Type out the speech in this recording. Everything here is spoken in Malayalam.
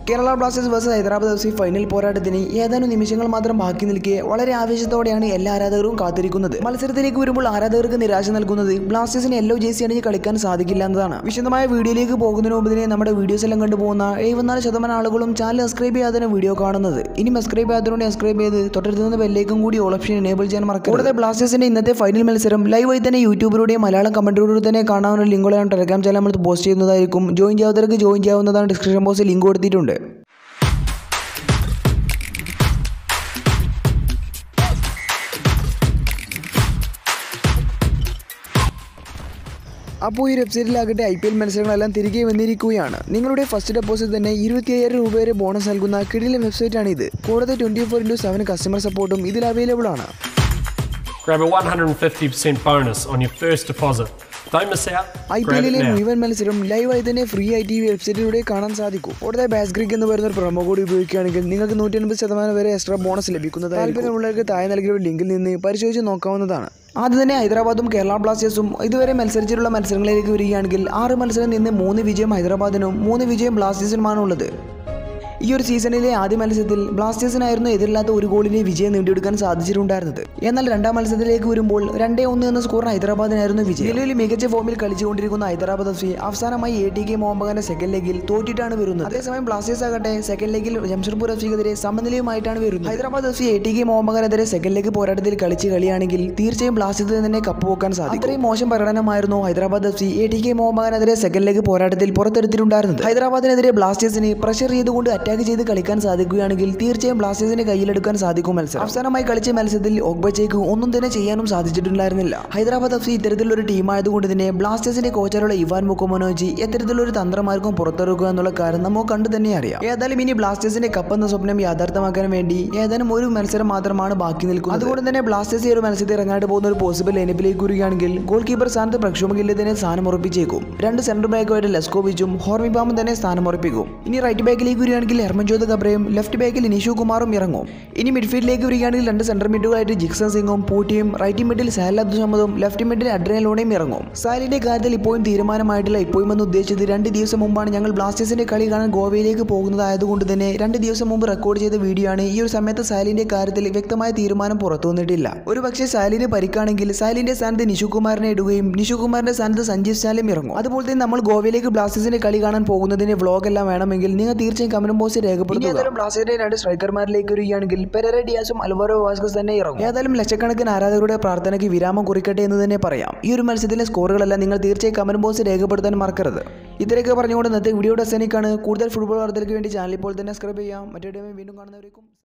Kerala Blasters versus Hyderabad F C final പോരാട്ടത്തിന് ഏതാനും നിമിഷങ്ങൾ മാത്രം ബാക്കി നിൽക്കെ വളരെ ആവേശത്തോടെയാണ് എല്ലാ ആരാധകരും കാത്തിരിക്കുന്നത് മത്സരത്തിലേക്ക് വരുമ്പോൾ ആരാധകർക്ക് നിരാശ നൽകുന്നത് ബ്ലാസ്റ്റേഴ്സിന് യെല്ലോ ജേസി അണിഞ്ഞ് കളിക്കാൻ സാധിക്കില്ല എന്നതാണ് വിശദമായ വീഡിയോയിലേക്ക് പോകുന്നതിന് മുമ്പ് തന്നെ നമ്മുടെ വീഡിയോസ് എല്ലാം കണ്ടുപോകുന്ന എഴുപത്തിനാല് ശതമാനം ആളുകളും ചാനൽ സബ്സ്ക്രൈബ് ചെയ്യാതെ വീഡിയോ കാണുന്നത് ഇനി സബ്സ്ക്രൈബ് ചെയ്യാത്തതുകൊണ്ട് സബ്സ്ക്രൈബ് ചെയ്ത് തൊട്ടടുത്ത് നിന്ന് ബെല്ലേക്കും കൂടി ഓൾ ഓപ്ഷൻ എനേബിൾ ചെയ്യാൻ മറക്കരുത് കൂടാതെ ബ്ലാസ്റ്റേഴ്സിന്റെ ഇന്നത്തെ ഫൈനൽ മത്സരം ലൈവായി തന്നെ യൂട്യൂബിലൂടെയും മലയാളം കമന്റിലൂടെ തന്നെ കാണാവുന്ന ലിങ്കുകൾ ഞാൻ ടെലഗ്രാം ചാനൽ നമ്മൾ പോസ്റ്റ് ചെയ്യുന്നതായിരിക്കും ജോയിൻ ചെയ്യാത്തവർക്ക് ജോയിൻ ചെയ്യാവുന്നതാണ് ഡിസ്ക്രിപ്ഷൻ ബോക്സിൽ ലിങ്ക് കൊടുത്തിട്ടുണ്ട് അപ്പോൾ ഈ വെബ്സൈറ്റിലാകട്ടെ ഐ പി എൽ മത്സരങ്ങളെല്ലാം തിരികെ വന്നിരിക്കുകയാണ് നിങ്ങളുടെ ഫസ്റ്റ് ഡെപ്പോസിറ്റ് തന്നെ ഇരുപത്തി അയ്യായിരം രൂപ വരെ ബോണസ് നൽകുന്ന കിടിലൻ വെബ്സൈറ്റാണ് ഇത് കൂടാതെ twenty four into seven customer സപ്പോർട്ടും ഇതിൽ അവൈലബിൾ ആണ് Grab a 150% bonus on your first deposit. Don't miss out. I P Grab it എല്ലിലെ now. മുഴുവൻ മത്സരം ലൈവായി തന്നെ ഫ്രീ ആയിട്ട് ഈ വെബ്സൈറ്റിലൂടെ കാണാൻ സാധിക്കും കൂടാതെ ബാസ്ഗ്രിക് എന്ന് പറയുന്ന ഒരു പ്രൊമോ കോഡ് ഉപയോഗിക്കുകയാണെങ്കിൽ നിങ്ങൾക്ക് നൂറ്റി അൻപത് ശതമാനം വരെ എക്സ്ട്രാ ബോണസ് ലഭിക്കുന്നത് താല്പര്യമുള്ളവർക്ക് താഴെ നൽകിയ ഒരു ലിങ്കിൽ നിന്ന് പരിശോധിച്ച് നോക്കാവുന്നതാണ് ആദ്യം തന്നെ ഹൈദരാബാദും കേരള ബ്ലാസ്റ്റേഴ്സും ഇതുവരെ മത്സരിച്ചിട്ടുള്ള മത്സരങ്ങളിലേക്ക് വരികയാണെങ്കിൽ ആറ് മത്സരം നിന്ന് മൂന്ന് വിജയം ഹൈദരാബാദിനും മൂന്ന് വിജയം ബ്ലാസ്റ്റേഴ്സിനുമാണ് ഉള്ളത് ഈ ഒരു സീസണിലെ ആദ്യ മത്സരത്തിൽ ബ്ലാസ്റ്റേഴ്സിനായിരുന്നു എതിരില്ലാത്ത ഒരു ഗോളിന് വിജയം നേടിയെടുക്കാൻ സാധിച്ചിട്ടുണ്ടായിരുന്നത് എന്നാൽ രണ്ടാം മത്സരത്തിലേക്ക് വരുമ്പോൾ രണ്ടേ ഒന്ന് എന്ന സ്കോർ ഹൈദരാബാദിനായിരുന്നു വിജയം നിലവിൽ മികച്ച ഫോമിൽ കളിച്ചുകൊണ്ടിരിക്കുന്ന ഹൈദരാബാദ് എഫ് സി അവസാനമായി എ ടി കെ മോഹമ്പകന്റെ സെക്കൻഡ് ലെഗിൽ തോറ്റിട്ടാണ് വരുന്നത് അതേസമയം ബ്ലാസ്റ്റേഴ്സ് ആകട്ടെ സെക്കൻഡ് ലെഗിൽ ജംഷഡ്പൂർ എഫ് സിക്കെതിരെ സമനിലയുമായിട്ടാണ് വരുന്നത് Hyderabad F C A T K മോഹമ്പകനെതിരെ സെക്കൻഡ് ലെഗ് പോരാട്ടത്തിൽ കളിച്ച് കളിയാണെങ്കിൽ തീർച്ചയായും ബ്ലാസ്റ്റേഴ്സിന് തന്നെ കപ്പ് പോക്കാൻ സാധിക്കും അത്രയും മോശം പ്രകടനമായിരുന്നു Hyderabad F C A T K മോഹമ്പകനെതിരെ സെക്കൻഡ് ലെഗ് പോരാട്ടത്തിൽ പുറത്തെടുത്തിട്ടുണ്ടായിരുന്നത് ഹൈദരാബാദിനെതിരെ ബ്ലാസ്റ്റേഴ്സിന് പ്രഷർ ചെയ്തുകൊണ്ട് അറ്റാക്ക് ചെയ്ത് കളിക്കാൻ സാധിക്കുകയാണെങ്കിൽ തീർച്ചയായും ബ്ലാസ്റ്റേഴ്സിന് കയ്യിലെടുക്കാൻ സാധിക്കും മത്സരം അവസാനമായി കളിച്ച മത്സരത്തിൽ ഒഗ്ബച്ചേക്ക് ഒന്നും തന്നെ ചെയ്യാനും സാധിച്ചിട്ടുണ്ടായിരുന്നില്ല ഹൈദരാബാദ് എഫ് സി ഇത്തരത്തിലൊരു ടീമായതുകൊണ്ട് തന്നെ ബ്ലാസ്റ്റേഴ്സിന്റെ കോച്ചറുള്ള ഇവാൻ മുക്കോമനോജി എത്തരത്തിലൊരു തന്ത്രമാർക്കും പുറത്തിറക്കുക എന്നുള്ള കാര്യം നമുക്ക് കണ്ടു തന്നെ അറിയാം ഏതായാലും ഇനി ബ്ലാസ്റ്റേഴ്സിന്റെ കപ്പ് എന്ന സ്വപ്നം യാഥാർത്ഥ്യമാക്കാൻ വേണ്ടി ഏതാനും ഒരു മത്സരം മാത്രമാണ് ബാക്കി നിൽക്കുന്നത് അതുകൊണ്ട് തന്നെ ബ്ലാസ്റ്റേഴ്സ് ഈ ഒരു മത്സരത്തിൽ ഇറങ്ങാണ്ട് പോകുന്ന ഒരു പോസിബിൾ ലൈനപ്പിലേക്ക് വരികയാണെങ്കിൽ ഗോൾ കീപ്പർ സ്ഥാനത്ത് പ്രക്ഷോഭകില്ല തന്നെ സ്ഥാനം ഉറപ്പിച്ചേക്കും രണ്ട് സെന്റർ ബാക്കുമായിട്ട് ലെസ്കോവിച്ചും ഹോർമിബാമും തന്നെ സ്ഥാനം ഉറപ്പിക്കും ഇനി റൈറ്റ് ബാക്കിലേക്ക് വരികയാണെങ്കിൽ ഹെർമൻജോത് കബ്രയും ലെഫ്റ്റ് ബാക്കിൽ നിഷു കുമാറും ഇറങ്ങും ഇനി മിഡ്ഫീൽഡിലേക്ക് വരികയാണെങ്കിൽ രണ്ട് സെന്റർ മിഡുകളായിട്ട് ജിക്സൺ സിംഗും പൂട്ടിയും റൈറ്റ് മിഡിൽ സാഹൽ അബ്ദുസമ്മദും ലെഫ്റ്റ് മിഡിൽ അഡ്രനലോണയും ഇറങ്ങും സാലിന്റെ കാര്യത്തിൽ ഇപ്പോഴും തീരുമാനമായിട്ടില്ല ഇപ്പോഴും എന്ന് ഉദ്ദേശിച്ചത് രണ്ട് ദിവസം മുമ്പാണ് ഞങ്ങൾ ബ്ലാസ്റ്റേഴ്സിന്റെ കളി കാണാൻ ഗോവയിലേക്ക് പോകുന്നതായതുകൊണ്ട് തന്നെ രണ്ട് ദിവസം മുമ്പ് റെക്കോർഡ് ചെയ്ത വീഡിയോ ആണ് ഈ ഒരു സമയത്ത് സാലിന്റെ കാര്യത്തിൽ വ്യക്തമായ തീരുമാനം പുറത്തു വന്നിട്ടില്ല ഒരു പക്ഷേ സാലിന് പരിക്കാണെങ്കിൽ സാലിന്റെ സ്ഥാനത്ത് നിഷു കുമാറിനെ ഇടുകയും നിഷു കുമാറിന്റെ സ്ഥാനത്ത് സഞ്ജീവ് സ്റ്റാലിം ഇറങ്ങും അതുപോലെ തന്നെ നമ്മൾ ഗോവയിലേക്ക് ബ്ലാസ്റ്റേഴ്സിന്റെ കളി കാണാൻ പോകുന്നതിന്റെ വ്ളോഗ് എല്ലാം വേണമെങ്കിൽ നിങ്ങൾ തീർച്ചയായും കമന്റ് ബോക്സിൽ രേഖപ്പെടുത്തുക ബ്ലാസ്റ്റേഴ്സിന്റെ രണ്ട് സ്ട്രൈക്കർമാരിലേക്ക് വരികയാണെങ്കിൽ പെരര ഡിയാസും അൽവാരോ വാസ്കസ് തന്നെ ഇറങ്ങും ഏതായാലും ലക്ഷക്കണക്കിന് ആരാധകരുടെ പ്രാർത്ഥനയ്ക്ക് വിരാമം കുറിക്കട്ടെ എന്ന് തന്നെ പറയാം ഈ ഒരു മത്സരത്തിലെ സ്കോറുകളെല്ലാം നിങ്ങൾ തീർച്ചയായും കമന്റ് ബോക്സിൽ രേഖപ്പെടുത്താൻ മറക്കരുത് ഇത്രയൊക്കെ പറഞ്ഞുകൊണ്ട് ഇന്നത്തെ വീഡിയോ ഡെസനിക്കാണ് കൂടുതൽ ഫുട്ബോൾ വാർത്തകൾക്ക് വേണ്ടി ചാനൽ ഇപ്പോൾ തന്നെ സബ്സ്ക്രൈബ് ചെയ്യാം മറ്റേ വീണ്ടും കാണുന്നവരേക്കും